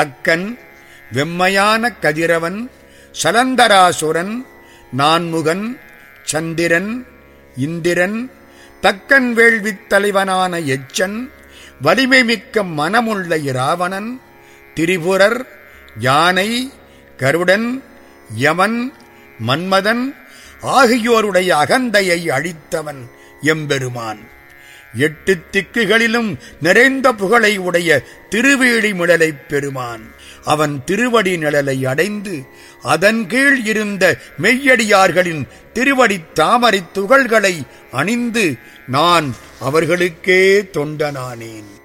அக்கன் வெம்மையான கதிரவன் சலந்தராசுரன் நான்முகன் சந்திரன் இந்திரன் தக்கன் வேள்வித் தலைவனான எச்சன் வலிமை மிக்க மனமுள்ள இராவணன் திரிபுரர் யானை கருடன் யமன் மன்மதன் ஆகியோருடைய அகந்தையை அழித்தவன் எம்பெருமான் எட்டு திக்குகளிலும் நிறைந்த புகழை உடைய திருவேழி மிழலைப் பெருமான் அவன் திருவடி நிழலை அடைந்து அதன் கீழ் இருந்த மெய்யடியார்களின் திருவடித் தாமரைத் துகள்களை அணிந்து நான் அவர்களுக்கே தொண்டனானேன்